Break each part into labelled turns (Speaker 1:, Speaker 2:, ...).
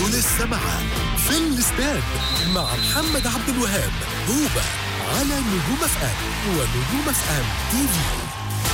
Speaker 1: ولسه معاه في الاستاد مع محمد عبد الوهاب هوبا على نجوم اف ام ونجوم اف ام تي في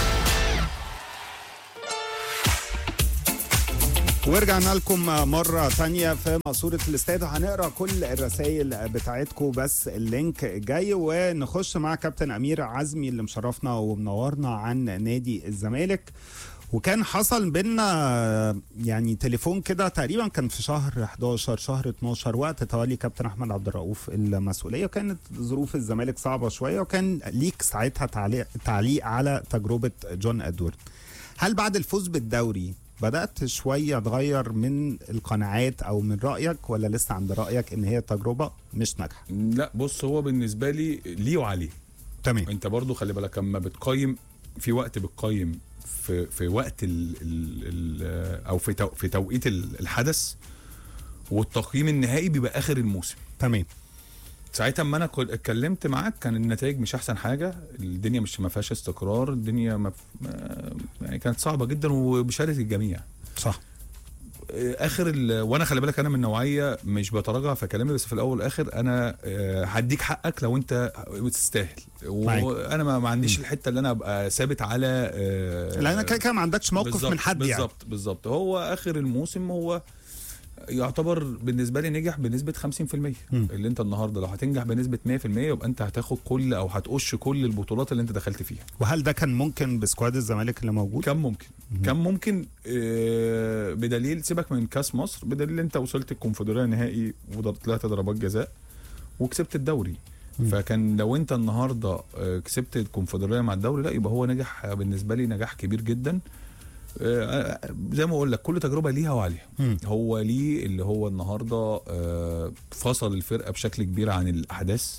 Speaker 2: ورجعنا لكم مرة تانية في ماسورة الاستاد وهنقرا كل الرسائل بتاعتكم بس اللينك جاي ونخش مع كابتن أمير عزمي اللي مشرفنا ومنورنا عن نادي الزمالك وكان حصل بينا يعني تليفون كده تقريبا كان في شهر 11 شهر 12 وقت تولي كابتن احمد عبد الرؤوف المسؤوليه وكانت ظروف الزمالك صعبه شويه وكان ليك ساعتها تعليق تعليق على تجربه جون ادوارد هل بعد الفوز بالدوري بدات شويه تغير من القناعات او من رايك ولا لسه عند رايك ان هي تجربه مش ناجحه
Speaker 3: لا بص هو بالنسبه لي ليه وعليه
Speaker 2: تمام
Speaker 3: انت برضو خلي بالك اما بتقيم في وقت بتقيم في في وقت ال ال ال او في تو في توقيت ال- الحدث والتقييم النهائي بيبقى اخر الموسم
Speaker 2: تمام
Speaker 3: ساعتها اما انا كنت اتكلمت معاك كان النتائج مش احسن حاجه الدنيا مش ما فيهاش استقرار الدنيا ما ما- يعني كانت صعبه جدا وبشهاده الجميع
Speaker 2: صح
Speaker 3: اخر ال... وانا خلي بالك انا من نوعيه مش بتراجع في كلامي بس في الاول والاخر انا آه، هديك حقك لو انت بتستاهل
Speaker 2: معاك.
Speaker 3: وانا ما, ما عنديش الحته اللي انا ابقى ثابت على آه،
Speaker 2: لان كده كده ما عندكش موقف
Speaker 3: بالظبط-
Speaker 2: من حد يعني
Speaker 3: بالظبط بالظبط هو اخر الموسم هو يعتبر بالنسبه لي نجح بنسبه 50%
Speaker 2: مم.
Speaker 3: اللي انت النهارده لو هتنجح بنسبه 100% يبقى انت هتاخد كل او هتقش كل البطولات اللي انت دخلت فيها
Speaker 2: وهل ده كان ممكن بسكواد الزمالك اللي موجود
Speaker 3: كم ممكن كم ممكن آه، بدليل سيبك من كاس مصر بدليل انت وصلت الكونفدراليه نهائي وطلعت ضربات جزاء وكسبت الدوري
Speaker 2: مم.
Speaker 3: فكان لو انت النهارده آه، كسبت الكونفدراليه مع الدوري لا يبقى هو نجح بالنسبه لي نجاح كبير جدا آه، زي ما اقول لك كل تجربه ليها وعليها
Speaker 2: مم.
Speaker 3: هو ليه اللي هو النهارده آه، فصل الفرقه بشكل كبير عن الاحداث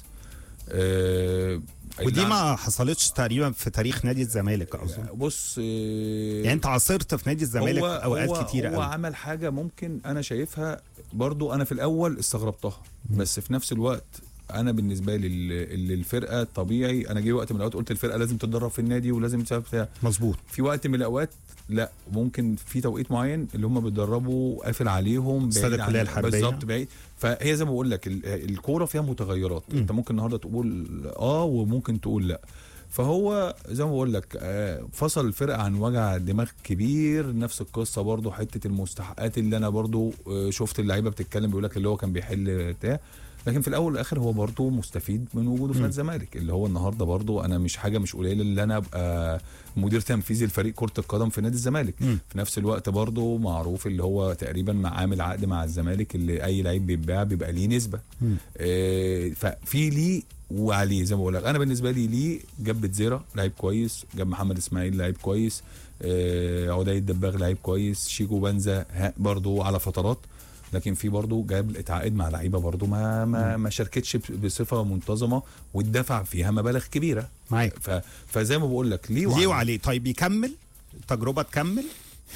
Speaker 3: آه،
Speaker 2: ودي
Speaker 3: نعم.
Speaker 2: ما حصلتش تقريبا في تاريخ نادي الزمالك اظن
Speaker 3: بص آه،
Speaker 2: يعني انت عاصرت في نادي الزمالك
Speaker 3: هو
Speaker 2: اوقات
Speaker 3: هو
Speaker 2: كتيره
Speaker 3: هو
Speaker 2: قوي
Speaker 3: عمل حاجه ممكن انا شايفها برضو انا في الاول استغربتها بس في نفس الوقت انا بالنسبه لي ال- ال- الفرقه طبيعي انا جه وقت من الاوقات قلت الفرقه لازم تتدرب في النادي ولازم تسافر بتاع
Speaker 2: مظبوط
Speaker 3: في وقت من الاوقات لا ممكن في توقيت معين اللي هم بيتدربوا قافل عليهم
Speaker 2: استاد
Speaker 3: بعيد عن-
Speaker 2: الكلية الحربية.
Speaker 3: بالظبط بعيد فهي زي ما بقول لك ال- الكوره فيها متغيرات
Speaker 2: م.
Speaker 3: انت ممكن النهارده تقول اه وممكن تقول لا فهو زي ما بقول لك آه، فصل الفرقه عن وجع دماغ كبير نفس القصه برضو حته المستحقات اللي انا برضو آه، شفت اللعيبه بتتكلم بيقول لك اللي هو كان بيحل بتاع لكن في الاول والاخر هو برضو مستفيد من وجوده في
Speaker 2: م.
Speaker 3: نادي الزمالك اللي هو النهارده برضو انا مش حاجه مش قليله اللي انا ابقى مدير تنفيذي لفريق كره القدم في نادي الزمالك
Speaker 2: مم.
Speaker 3: في نفس الوقت برضو معروف اللي هو تقريبا مع عامل عقد مع الزمالك اللي اي لعيب بيتباع بيبقى ليه نسبه
Speaker 2: مم.
Speaker 3: آه، ففي ليه وعليه زي ما بقول لك انا بالنسبه لي ليه جاب بتزيرا لعيب كويس جاب محمد اسماعيل لعيب كويس آه، عدي الدباغ لعيب كويس شيكو بنزا ها- برضو على فترات لكن في برضو جاب اتعاقد مع لعيبه برضو ما ما ما شاركتش ب- بصفه منتظمه واتدفع فيها مبالغ كبيره
Speaker 2: معاك
Speaker 3: ف فزي ما بقول لك ليه
Speaker 2: ليه
Speaker 3: وعليه.
Speaker 2: وعليه طيب يكمل التجربه تكمل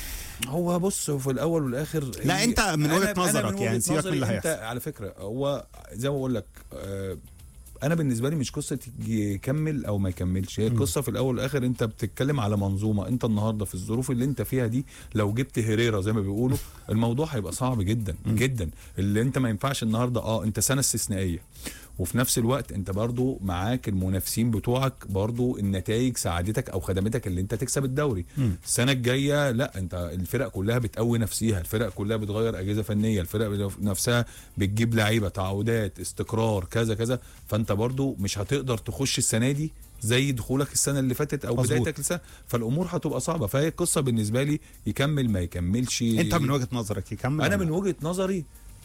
Speaker 3: هو بص في الاول والاخر
Speaker 2: لا،
Speaker 3: هي-
Speaker 2: أنت من
Speaker 3: أنا-
Speaker 2: وجهة
Speaker 3: أنا
Speaker 2: نظرك
Speaker 3: من
Speaker 2: يعني
Speaker 3: وجهة
Speaker 2: سيبك من اللي
Speaker 3: نظري أنت
Speaker 2: هيحصل.
Speaker 3: على فكره هو زي ما بقول لك آه، انا بالنسبه لي مش قصه يكمل او ما يكملش هي قصه في الاول والاخر انت بتتكلم على منظومه انت النهارده في الظروف اللي انت فيها دي لو جبت هيريرا زي ما بيقولوا الموضوع هيبقى صعب جدا جدا اللي انت ما ينفعش النهارده اه انت سنه استثنائيه وفي نفس الوقت انت برضو معاك المنافسين بتوعك برضو النتائج ساعدتك او خدمتك اللي انت تكسب الدوري
Speaker 2: مم.
Speaker 3: السنه الجايه لا انت الفرق كلها بتقوي نفسها الفرق كلها بتغير اجهزه فنيه الفرق نفسها بتجيب لعيبه تعاقدات استقرار كذا كذا فانت برضو مش هتقدر تخش السنه دي زي دخولك السنه اللي فاتت او
Speaker 2: مظبوط.
Speaker 3: بدايتك السنه فالامور هتبقى صعبه فهي القصه بالنسبه لي يكمل ما يكملش
Speaker 2: انت من وجهه نظرك يكمل
Speaker 3: انا
Speaker 2: ولا
Speaker 3: من
Speaker 2: لا؟
Speaker 3: وجهه نظري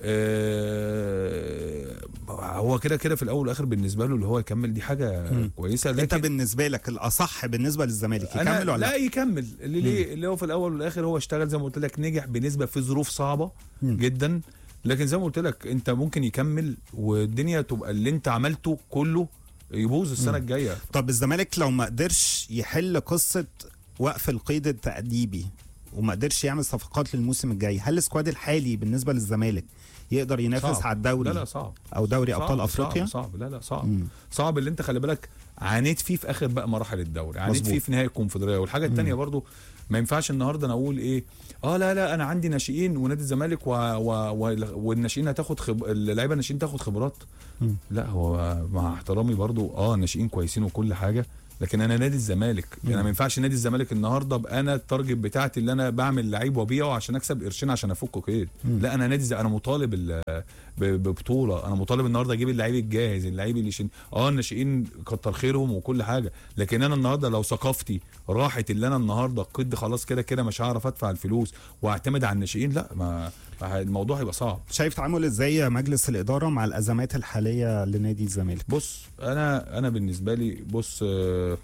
Speaker 3: آه هو كده كده في الاول والاخر بالنسبه له اللي هو يكمل دي حاجه
Speaker 2: مم.
Speaker 3: كويسه
Speaker 2: انت
Speaker 3: لكن
Speaker 2: بالنسبه لك الاصح بالنسبه للزمالك
Speaker 3: أنا
Speaker 2: يكمل ولا
Speaker 3: لا
Speaker 2: لا
Speaker 3: يكمل اللي ليه اللي هو في الاول والاخر هو اشتغل زي ما قلت لك نجح بنسبه في ظروف صعبه
Speaker 2: مم.
Speaker 3: جدا لكن زي ما قلت لك انت ممكن يكمل والدنيا تبقى اللي انت عملته كله يبوظ السنه الجايه
Speaker 2: طب الزمالك لو ما قدرش يحل قصه وقف القيد التأديبي وما قدرش يعمل صفقات للموسم الجاي هل السكواد الحالي بالنسبه للزمالك يقدر ينافس
Speaker 3: صعب.
Speaker 2: على الدوري
Speaker 3: لا لا صعب
Speaker 2: او دوري
Speaker 3: صعب،
Speaker 2: ابطال افريقيا
Speaker 3: صعب, صعب لا لا صعب
Speaker 2: مم.
Speaker 3: صعب اللي انت خلي بالك عانيت فيه في اخر بقى مراحل الدوري عانيت
Speaker 2: مظبوط.
Speaker 3: فيه في نهايه الكونفدراليه والحاجه الثانيه برضو ما ينفعش النهارده انا اقول ايه اه لا لا انا عندي ناشئين ونادي الزمالك و... و... و... والناشئين هتاخد خب... اللعيبه الناشئين تاخد خبرات
Speaker 2: مم.
Speaker 3: لا هو مع احترامي برضو اه ناشئين كويسين وكل حاجه لكن انا نادي الزمالك يعني ما ينفعش نادي الزمالك النهارده ابقى انا التارجت بتاعتي اللي انا بعمل لعيب وابيعه عشان اكسب قرشين عشان افكه كده لا انا نادي زي انا مطالب ال- ب- ببطوله انا مطالب النهارده اجيب اللعيب الجاهز اللعيب اللي شن... اه الناشئين كتر خيرهم وكل حاجه لكن انا النهارده لو ثقافتي راحت اللي انا النهارده قد خلاص كده كده مش هعرف ادفع الفلوس واعتمد على الناشئين لا ما ما الموضوع هيبقى صعب
Speaker 2: شايف تعامل ازاي مجلس الاداره مع الازمات الحاليه لنادي الزمالك
Speaker 3: بص انا انا بالنسبه لي بص آه،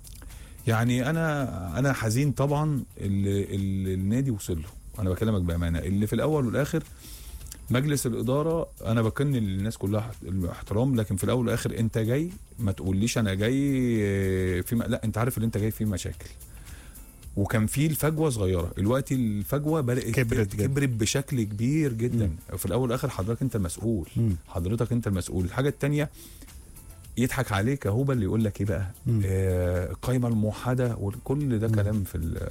Speaker 3: يعني انا انا حزين طبعا اللي, اللي النادي وصل له انا بكلمك بامانه اللي في الاول والاخر مجلس الاداره انا بكن للناس كلها احت- احترام لكن في الاول والاخر انت جاي ما تقوليش انا جاي آه، في م... لا انت عارف ان انت جاي فيه مشاكل وكان في الفجوه صغيره دلوقتي الفجوه بدات
Speaker 2: كبرت جدا.
Speaker 3: كبرت بشكل كبير جدا في الاول والاخر حضرتك انت المسؤول
Speaker 2: مم.
Speaker 3: حضرتك انت المسؤول الحاجه التانية يضحك عليك هوبا اللي يقول لك ايه بقى
Speaker 2: مم.
Speaker 3: آه القايمه الموحده وكل ده كلام في ال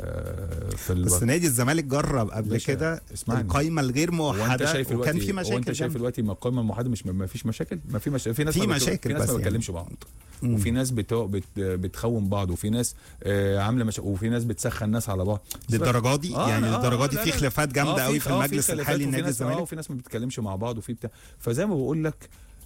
Speaker 3: في ال
Speaker 2: بس نادي الزمالك جرب قبل
Speaker 3: باشا،
Speaker 2: كده
Speaker 3: اسمعني.
Speaker 2: القايمه الغير
Speaker 3: هو انت
Speaker 2: موحده
Speaker 3: شايف
Speaker 2: وكان
Speaker 3: دلوقتي
Speaker 2: في مشاكل
Speaker 3: هو انت شايف
Speaker 2: جامدة.
Speaker 3: دلوقتي ما القايمه الموحده مش ما فيش مشاكل ما في مش في ناس
Speaker 2: في
Speaker 3: ما بت-
Speaker 2: مشاكل
Speaker 3: في ناس
Speaker 2: بس
Speaker 3: ما
Speaker 2: يعني.
Speaker 3: بتكلمش بعض
Speaker 2: مم.
Speaker 3: وفي ناس بتو... بت... بتخون بعض وفي ناس آه عامله مش... وفي ناس بتسخن ناس على بعض
Speaker 2: للدرجه دي
Speaker 3: آه،
Speaker 2: يعني
Speaker 3: آه،
Speaker 2: للدرجه
Speaker 3: آه،
Speaker 2: دي
Speaker 3: لا،
Speaker 2: في
Speaker 3: لا.
Speaker 2: خلافات جامده
Speaker 3: آه،
Speaker 2: قوي في
Speaker 3: آه،
Speaker 2: المجلس
Speaker 3: خلافات
Speaker 2: الحالي
Speaker 3: وفي
Speaker 2: لنادي
Speaker 3: ناس- اه
Speaker 2: الزمالك
Speaker 3: وفي ناس ما بتتكلمش مع بعض وفي بتاع فزي ما بقول لك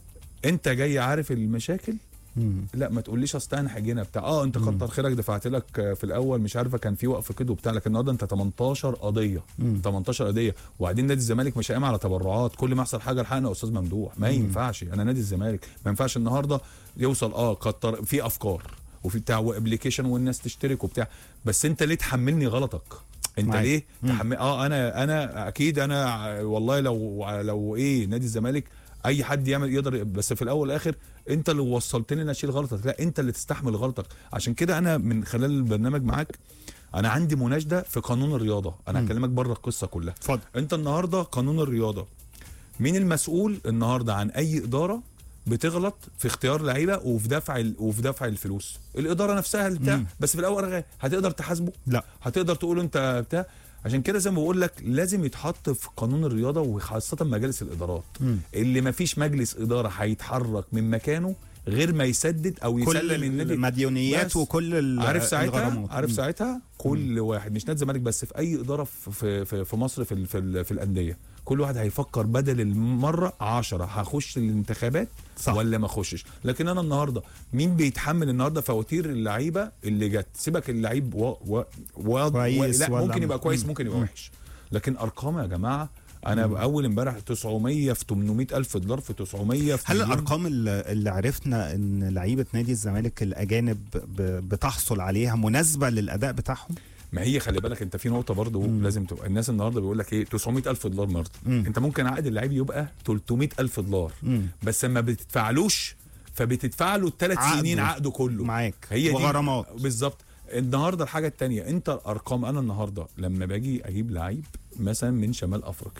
Speaker 3: انت جاي عارف المشاكل
Speaker 2: مم.
Speaker 3: لا ما تقوليش اصل انا حاجينا بتاع اه انت كتر خيرك دفعت لك آه، في الاول مش عارفه كان في وقف كده وبتاع لكن النهارده انت 18 قضيه
Speaker 2: مم.
Speaker 3: 18 قضيه وبعدين نادي الزمالك مش قايم على تبرعات كل ما يحصل حاجه الحقنا يا استاذ ممدوح ما ينفعش انا نادي الزمالك ما ينفعش النهارده يوصل اه كتر في افكار وفي بتاع وابلكيشن والناس تشترك وبتاع بس انت ليه تحملني غلطك انت
Speaker 2: معاك.
Speaker 3: ليه
Speaker 2: مم.
Speaker 3: تحمل اه انا انا اكيد انا ع- والله لو لو ايه نادي الزمالك اي حد يعمل يقدر بس في الاول والاخر انت اللي وصلتني ان اشيل غلطك لا انت اللي تستحمل غلطك عشان كده انا من خلال البرنامج معاك انا عندي مناشده في قانون الرياضه انا
Speaker 2: مم.
Speaker 3: هكلمك بره القصه كلها
Speaker 2: اتفضل
Speaker 3: انت النهارده قانون الرياضه مين المسؤول النهارده عن اي اداره بتغلط في اختيار لعيبه وفي دفع ال- وفي دفع الفلوس الاداره نفسها اللي بتاع
Speaker 2: مم.
Speaker 3: بس في الاول والآخر هتقدر تحاسبه
Speaker 2: لا
Speaker 3: هتقدر تقول انت بتاع عشان كده زي ما بقول لك لازم يتحط في قانون الرياضه وخاصه مجالس الادارات
Speaker 2: مم.
Speaker 3: اللي ما فيش مجلس اداره هيتحرك من مكانه غير ما يسدد او
Speaker 2: كل
Speaker 3: يسلم النادي
Speaker 2: المديونيات
Speaker 3: بس.
Speaker 2: وكل ال-
Speaker 3: عارف ساعتها
Speaker 2: الغرامات
Speaker 3: عارف
Speaker 2: مم.
Speaker 3: ساعتها كل واحد مش نادي الزمالك بس في اي اداره في في في, في مصر في ال- في, ال- في الانديه كل واحد هيفكر بدل المره عشرة هخش الانتخابات
Speaker 2: صح.
Speaker 3: ولا ما اخشش لكن انا النهارده مين بيتحمل النهارده فواتير اللعيبه اللي جت سيبك اللعيب و... و... و...
Speaker 2: كويس
Speaker 3: لا
Speaker 2: ولا
Speaker 3: ممكن يبقى
Speaker 2: مم.
Speaker 3: كويس ممكن يبقى
Speaker 2: مم.
Speaker 3: وحش لكن ارقام يا جماعه انا اول امبارح 900 في 800 الف دولار في 900 في
Speaker 2: هل
Speaker 3: مليون.
Speaker 2: الارقام اللي اللي عرفنا ان لعيبه نادي الزمالك الاجانب ب- بتحصل عليها مناسبه للاداء بتاعهم
Speaker 3: ما هي خلي بالك انت في نقطه برضو
Speaker 2: مم.
Speaker 3: لازم تبقى الناس النهارده بيقول لك ايه 900 الف دولار مرض
Speaker 2: مم.
Speaker 3: انت ممكن عقد اللعيب يبقى 300 الف دولار
Speaker 2: مم.
Speaker 3: بس لما بتدفعلوش فبتدفع له الثلاث
Speaker 2: عقده.
Speaker 3: سنين عقده كله
Speaker 2: معاك
Speaker 3: هي دي
Speaker 2: وغرامات
Speaker 3: بالظبط النهارده الحاجه التانية انت الارقام انا النهارده لما باجي اجيب لعيب مثلا من شمال افريقيا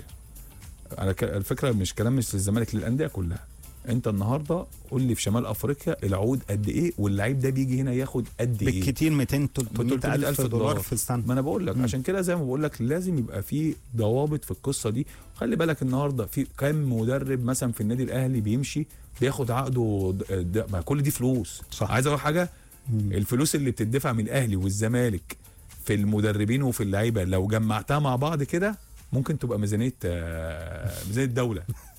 Speaker 3: على ك... الفكره مش كلام مش للزمالك للانديه كلها انت النهارده قول لي في شمال افريقيا العقود قد ايه واللعيب ده بيجي هنا ياخد قد ايه
Speaker 2: بالكتير 200 300
Speaker 3: 300
Speaker 2: الف
Speaker 3: ألف
Speaker 2: دولار
Speaker 3: دولار.
Speaker 2: في السنه
Speaker 3: ما انا بقول لك
Speaker 2: مم.
Speaker 3: عشان كده زي ما بقول لك لازم يبقى في ضوابط في القصه دي خلي بالك النهارده في كام مدرب مثلا في النادي الاهلي بيمشي بياخد عقده د- د- ما كل دي فلوس
Speaker 2: صح.
Speaker 3: عايز اقول حاجه
Speaker 2: مم.
Speaker 3: الفلوس اللي بتدفع من الاهلي والزمالك في المدربين وفي اللعيبه لو جمعتها مع بعض كده ممكن تبقى ميزانيه آه، ميزانيه الدوله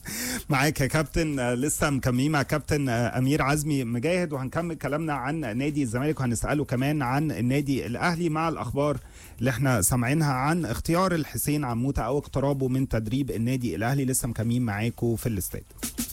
Speaker 2: معاك يا كابتن آه، لسه مكملين مع كابتن آه، امير عزمي مجاهد وهنكمل كلامنا عن نادي الزمالك وهنساله كمان عن النادي الاهلي مع الاخبار اللي احنا سامعينها عن اختيار الحسين عموته او اقترابه من تدريب النادي الاهلي لسه مكملين معاكم في الاستاد